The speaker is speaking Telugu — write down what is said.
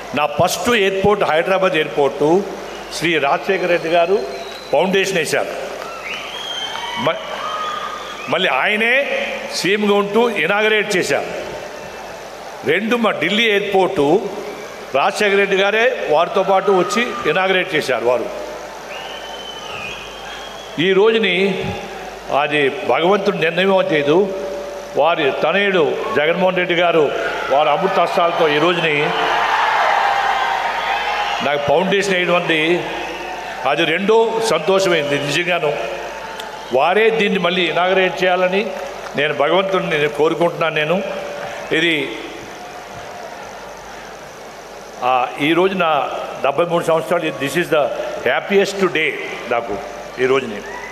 నా first airport Hyderabad airport Shri Rajasekhara Reddy garu foundation వేశారు మ- మళ్ళీ ఆయనే సీఎంగా ఉంటూ ఇనాగరేట్ చేశారు రెండు మా ఢిల్లీ ఎయిర్పోర్టు రాజశేఖర రెడ్డి గారే వారితో పాటు వచ్చి ఇనాగరేట్ చేశారు వారు ఈ రోజుని అది భగవంతుడు నిర్ణయం చేయదు వారి తనయుడు జగన్మోహన్ రెడ్డి గారు వారి అమృతాస్త్రాలతో ఈ రోజుని నాకు ఫౌండేషన్ వేయడం అది రెండో సంతోషమైంది నిజంగాను వారే దీన్ని మళ్ళీ ఇనాగరేట్ చేయాలని నేను భగవంతుడిని నేను కోరుకుంటున్నాను నేను ఇది ఆ, ఈ రోజు నా డెబ్బై మూడు సంవత్సరాలు this is the happiest day నాకు ఈ రోజుని